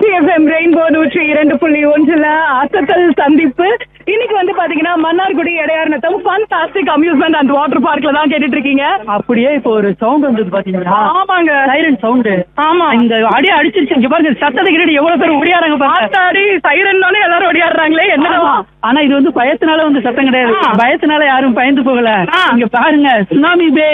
Trichy FM rainbow நூற்றி இரண்டு புள்ளி ஒன்றுல அசத்தல் சந்திப்பு இன்னைக்கு வந்து பாத்தீங்கன்னா Mannargudi Idaiyar Natham fantastic amusement and water பார்க்ல தான் கேட்டுட்டு இருக்கீங்க அப்படியே இப்போ ஒரு சவுண்ட் வந்தது பாத்தீங்களா ஆமாங்க சைரன் சவுண்ட் ஆமா இந்த அடி அடிச்சிருச்சு இங்க பாருங்க சத்தத்தை கேட்டு எவ்வளவு பேர் ஓடியாராங்க பாருங்க ஆத்தாடி சைரன்னாலே எல்லாரும் ஓடியாடுறாங்களே என்ன ஆமா. ஆனா இது வந்து பயத்தினால வந்து சத்தம் கிடையாது ஆ. பயத்தினால யாரும் பயந்து போகல ஆ. இங்க பாருங்க சுனாமி பே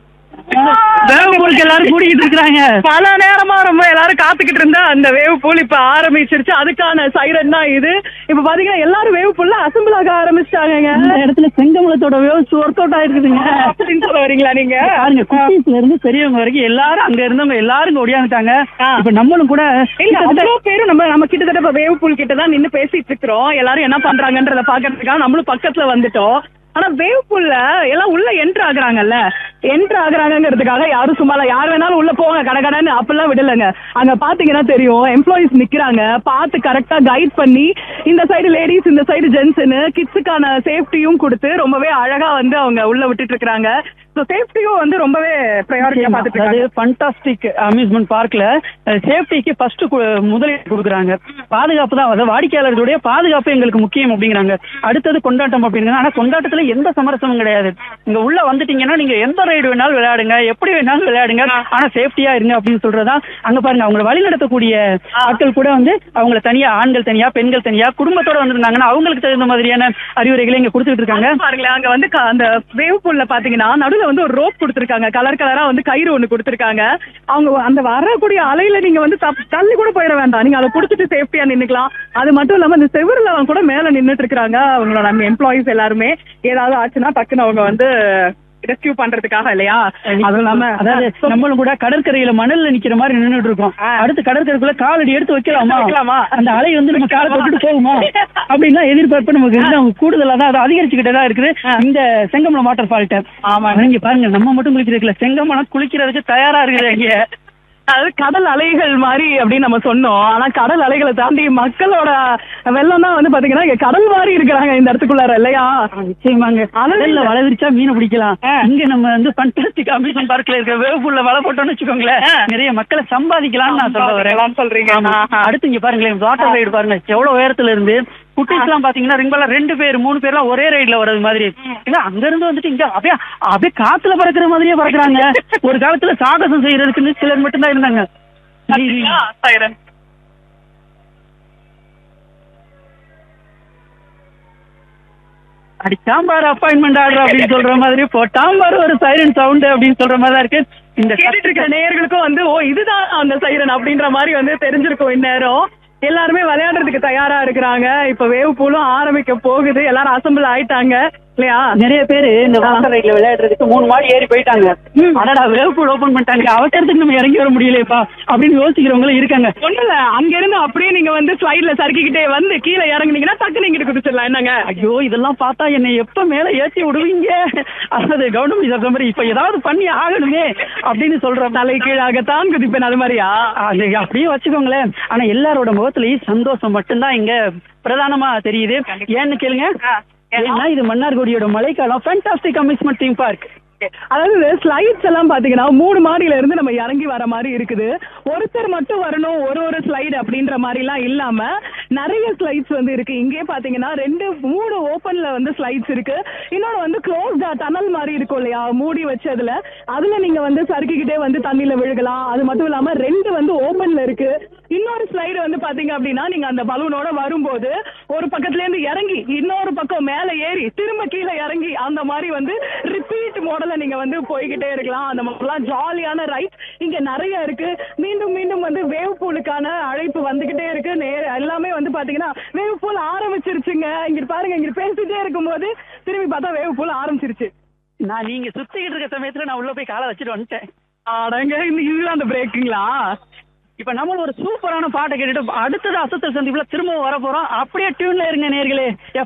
வேவபூலுக்கு எல்லாரும் கூடிக்கிட்டு இருக்காங்க பல நேரமா ரொம்ப எல்லாரும் காத்துக்கிட்டு இருந்தா அந்த வேவ் பூல் இப்ப ஆரம்பிச்சிருச்சு அதுக்கான சைரன் தான் இது இப்ப பாத்தீங்கன்னா எல்லாரும் வேவ் பூல்ல அசம்பிள் ஆக ஆரம்பிச்சிட்டாங்க இந்த இடத்துல செங்கமலத்தோட வேவ்ஸ் ஒர்க் அவுட் ஆயிருக்குதுங்க அப்படின்னு சொல்ல வரீங்களா நீங்க பாருங்க குட்டீஸ்ல இருந்து பெரியவங்க வரைக்கும் எல்லாரும் அங்க இருந்தவங்க எல்லாரும் இங்க ஓடியாந்துட்டாங்க ஆ. இப்ப நம்மளும் கூட இல்ல அவ்வளவு பேரும் நம்ம நம்ம கிட்டத்தட்ட இப்ப வேவ் பூல் கிட்ட தான் நின்னு பேசிட்டு இருக்கிறோம் எல்லாரும் என்ன பண்றாங்கன்றத பாக்குறதுக்காக நம்மளும் பக்கத்துல வந்துட்டோம் ஆனா வேவ் பூல்ல எல்லாம் உள்ள என்ட்ரு ஆகுறாங்கல்ல என்ட்ரு ஆகுறாங்கங்கிறதுக்காக யாரும் சும்மா இல்ல யார் வேணாலும் உள்ள போங்க கடகடன்னு அப்பெல்லாம் விடலங்க அங்க பாத்தீங்கன்னா தெரியும் எம்ப்ளாயிஸ் நிக்கிறாங்க பார்த்து கரெக்டா கைட் பண்ணி இந்த சைடு லேடிஸ் இந்த சைடு ஜென்ஸ்னு கிட்ஸுக்கான சேஃப்டியும் கொடுத்து ரொம்பவே அழகா வந்து அவங்க உள்ள விட்டுட்டு இருக்காங்க ஸோ சேஃப்டியும் வந்து ரொம்பவே ப்ரையாரிட்டியா பாத்துட்டு அதாவது இருக்காங்க ஃபண்டாஸ்டிக் அம்யூஸ்மெண்ட் பார்க்ல சேஃப்டிக்கு ஃபர்ஸ்ட் முதலீடு கொடுக்குறாங்க பாதுகாப்பு தான் அதாவது வாடிக்கையாளர்களுடைய பாதுகாப்பு எங்களுக்கு முக்கியம் அப்படிங்கிறாங்க அடுத்தது கொண்டாட்டம் அப்படிங்கிறாங்க ஆனா கொண்டாட்டத்துல எந்த சமரசமும் கிடையாது இங்க உள்ள வந்துட்டீங்கன்னா நீங்க எந்த ரைடு வேணாலும் விளையாடுங்க எப்படி வேணாலும் விளையாடுங்க ஆனா சேஃப்டியா இருங்க அப்படின்னு சொல்றதா அங்க பாருங்க அவங்களை வழி நடத்தக்கூடிய ஆட்கள் கூட வந்து அவங்கள தனியா ஆண்கள் தனியா பெண்கள் தனியா குடும்பத்தோட வந்திருந்தாங்கன்னா அவங்களுக்கு தகுந்த மாதிரியான அறிவுரைகளை இங்க கொடுத்துட்டு இருக்காங்க பாருங்களேன் அங்க வந்து க- அந்த வேவ் பூல்ல பாத்தீங்கன்னா நடுவுல வந்து ஒரு ரோப் கொடுத்திருக்காங்க கலர் கலரா வந்து கயிறு ஒண்ணு கொடுத்திருக்காங்க அவங்க அந்த வரக்கூடிய அலையில நீங்க வந்து தப்- தள்ளி கூட போயிட வேண்டாம் நீங்க அதை புடிச்சிட்டு சேஃப்டியா நின்னுக்கலாம் அது மட்டும் இல்லாம இந்த செவருல அவங்க கூட மேல நின்னுட்டு இருக்காங்க அவங்களோட எம்ப்ளாயிஸ் எல்லாருமே ஏதாவது ஆச்சுன்னா டக்குன்னு அவங்க வந்து ரெஸ்கியூ பண்றதுக்காக இல்லையா அதுவும் இல்லாம அதாவது நம்மளும் கூட கடற்கரையில மணல்ல நிக்கிற மாதிரி நின்னுட்டு இருக்கோம் அடுத்து கடற்கரைக்குள்ள காலடி எடுத்து வைக்கலாமா வைக்கலாமா? அந்த அலை வந்து நம்ம காலை தொட்டுட்டு போகுமா அப்படின்னா எதிர்பார்ப்பு நமக்கு இருந்து அவங்க கூடுதலா தான் அது அதிகரிச்சுக்கிட்டே தான் இருக்குது இந்த செங்கமலம் வாட்டர் ஃபால்ட்ட ஆமா. இங்க பாருங்க நம்ம மட்டும் குளிக்கிறதுல செங்கமலம் குளிக்கிறதுக்கு தயாரா இருக்குது இங்க அதாவது கடல் அலைகள் மாதிரி அப்படின்னு நம்ம சொன்னோம் ஆனா கடல் அலைகளை தாண்டி மக்களோட வெள்ளம் தான் வந்து பாத்தீங்கன்னா இங்க கடல் மாதிரி இருக்கிறாங்க இந்த இடத்துக்குள்ளார இல்லையா நிச்சயமாங்க கடல்ல வலை விரிச்சா மீனை பிடிக்கலாம் ஆ. இங்க நம்ம வந்து ஃபண்டாஸ்டிக் அம்யூஸ்மெண்ட் பார்க்ல இருக்க வேவ்பூல்ல வலை போட்டோம்னு வச்சுக்கோங்களேன் ஆ. நிறைய மக்களை சம்பாதிக்கலாம்னு நான் சொல்ல வரேன் சம்பாதிக்கலாம்னு சொல்றீங்க. ஆமா. ஆஹா. அடுத்து இங்க பாருங்களேன் வாட்டர் ரைடு பாருங்க எவ்வளவு உயரத்துல இருந்து குட்டீஸ் எல்லாம் பாத்தீங்கன்னா ரிங்கெல்லாம் ரெண்டு பேர் மூணு பேர்லாம் ஒரே ரைட்ல வர்றது மாதிரி இல்ல அங்க இருந்து வந்துட்டு இங்க அப்படியே அப்படியே காத்துல பறக்குற மாதிரியே பறக்குறாங்க ஒரு காலத்துல சாகசம் செய்யறதுக்குன்னு சிலர் மட்டும்தான் இருந்தாங்க சைரன் அடிச்சாம் பாரு அப்பாயின்மெண்ட் ஆர்டர் அப்படின்னு சொல்ற மாதிரி போட்டாம் பாரு ஒரு சைலண்ட் சவுண்ட் அப்படின்னு சொல்ற மாதிரி தான் இருக்கு இந்த கேட்டுட்டு இருக்கிற நேயர்களுக்கும் வந்து ஓ இதுதான் அந்த சைரன் அப்படின்ற மாதிரி வந்து தெரிஞ்சிருக்கும் இந்நேரம் எல்லாருமே விளையாடுறதுக்கு தயாரா இருக்கிறாங்க இப்ப வேவ் பூலும் ஆரம்பிக்க போகுது எல்லாரும் அசம்பிள் ஆயிட்டாங்க இல்லையா நிறைய பேரு இந்த வாட்டர் ரைட்ல விளையாடுறதுக்கு மூணு மாடி ஏறி போயிட்டாங்க அடடா வேவ் பூல் ஓபன் பண்ணிட்டாங்க அவசரத்துக்கு நம்ம இறங்கி வர முடியலையப்பா அப்படின்னு யோசிக்கிறவங்களும் இருக்காங்க ஒண்ணு இல்ல அங்க இருந்து அப்படியே நீங்க வந்து ஸ்லைட்ல சறுக்கிக்கிட்டே வந்து கீழே இறங்குனீங்கன்னா டக்குனு இங்கிட்டு குதிச்சிடலாம் என்னங்க ஐயோ இதெல்லாம் பார்த்தா என்னை எப்ப மேல ஏத்தி விடுவீங்க அதாவது கவர்மெண்ட் சொல்ற மாதிரி இப்ப ஏதாவது பண்ணி ஆகணுமே அப்படின்னு சொல்ற தலை கீழாகத்தான் குதிப்பேன் அது மாதிரியா அது அப்படியே வச்சுக்கோங்களேன் ஆனா எல்லாரோட முகத்திலயும் சந்தோஷம் மட்டும்தான் இங்க பிரதானமா தெரியுது ஏன்னு கேளுங்க ஏன்னா இது மன்னார்குடியோட மழைக்காலம் ஃபேண்டாஸ்டிக் அம்யூஸ்மெண்ட் தீம் பார்க் அதாவது ஸ்லைட்ஸ் எல்லாம் பாத்தீங்கன்னா மூணு மாடியில இருந்து நம்ம இறங்கி வர மாதிரி இருக்குது ஒருத்தர் மட்டும் வரணும் ஒரு ஒரு ஸ்லைடு அப்படின்ற மாதிரி எல்லாம் இல்லாம நிறைய ஸ்லைட்ஸ் வந்து இருக்கு இங்கே பாத்தீங்கன்னா ரெண்டு மூணு ஓப்பன்ல வந்து ஸ்லைட்ஸ் இருக்கு இன்னொன்னு வந்து க்ளோஸ்டா டனல் மாதிரி இருக்கும் இல்லையா மூடி வச்சதுல அதுல நீங்க வந்து சறுக்கிக்கிட்டே வந்து தண்ணியில விழுகலாம் அது மட்டும் இல்லாம ரெண்டு வந்து ஓப்பன்ல இருக்கு இன்னொரு ஸ்லைடு வந்து பாத்தீங்க அப்படின்னா நீங்க அந்த பலூனோட வரும்போது ஒரு பக்கத்துல இருந்து இறங்கி இன்னொரு பக்கம் மேல ஏறி திரும்ப கீழே இறங்கி அந்த மாதிரி வந்து ரிப்பீட் மாடல்ல நீங்க வந்து போய்கிட்டே இருக்கலாம் அந்த மாதிரிலாம் ஜாலியான ரைட் இங்க நிறைய இருக்கு மீண்டும் மீண்டும் வந்து வேவ் பூலுக்கான அழைப்பு வந்துகிட்டே இருக்கு நே- எல்லாமே வந்து பாத்தீங்கன்னா வேவ் பூல் ஆரம்பிச்சிருச்சுங்க இங்க பாருங்க இங்க பேசிட்டே இருக்கும்போது திரும்பி பார்த்தா வேவ் பூல் ஆரம்பிச்சிருச்சு நான் நீங்க சுத்திக்கிட்டு இருக்க சமயத்துல நான் உள்ள போய் காலை வச்சுட்டு வந்துட்டேன் அடங்க இந்த இதுதான் அந்த பிரேக்குங்களா இப்ப நம்ம ஒரு சூப்பரான பாட்டை கேட்டுட்டு அடுத்தது அசத்தல் சந்திப்புல திரும்ப வர போறோம் அப்படியே டியூன்ல இருங்க நேர்களே